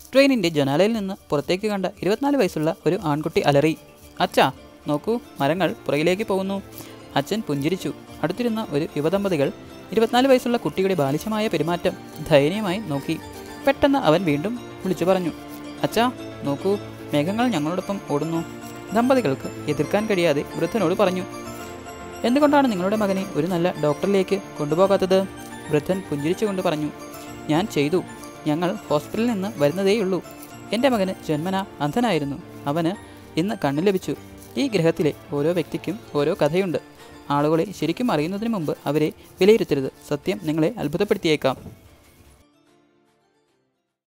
ട്രെയിനിൻ്റെ ജനാലയിൽ നിന്ന് പുറത്തേക്ക് കണ്ട ഇരുപത്തിനാല് വയസ്സുള്ള ഒരു ആൺകുട്ടി അലറി അച്ഛാ നോക്കൂ മരങ്ങൾ പുറകിലേക്ക് പോകുന്നു അച്ഛൻ പുഞ്ചിരിച്ചു അടുത്തിരുന്ന ഒരു യുവദമ്പതികൾ ഇരുപത്തിനാല് വയസ്സുള്ള കുട്ടിയുടെ ബാലിശമായ പെരുമാറ്റം ദയനീയമായി നോക്കി പെട്ടെന്ന് അവൻ വീണ്ടും വിളിച്ചു പറഞ്ഞു അച്ഛാ നോക്കൂ മേഘങ്ങൾ ഞങ്ങളോടൊപ്പം ഓടുന്നു ദമ്പതികൾക്ക് എതിർക്കാൻ കഴിയാതെ വൃദ്ധനോട് പറഞ്ഞു എന്തുകൊണ്ടാണ് നിങ്ങളുടെ മകനെ ഒരു നല്ല ഡോക്ടറിലേക്ക് കൊണ്ടുപോകാത്തത് വൃദ്ധൻ പുഞ്ചിരിച്ചുകൊണ്ട് പറഞ്ഞു ഞാൻ ചെയ്തു ഞങ്ങൾ ഹോസ്പിറ്റലിൽ നിന്ന് വരുന്നതേയുള്ളൂ എൻ്റെ മകന് ജന്മന അന്ധനായിരുന്നു അവന് ഇന്ന് കണ്ണു ലഭിച്ചു ഈ ഗ്രഹത്തിലെ ഓരോ വ്യക്തിക്കും ഓരോ കഥയുണ്ട് ആളുകളെ ശരിക്കും അറിയുന്നതിന് മുമ്പ് അവരെ വിലയിരുത്തരുത് സത്യം നിങ്ങളെ അത്ഭുതപ്പെടുത്തിയേക്കാം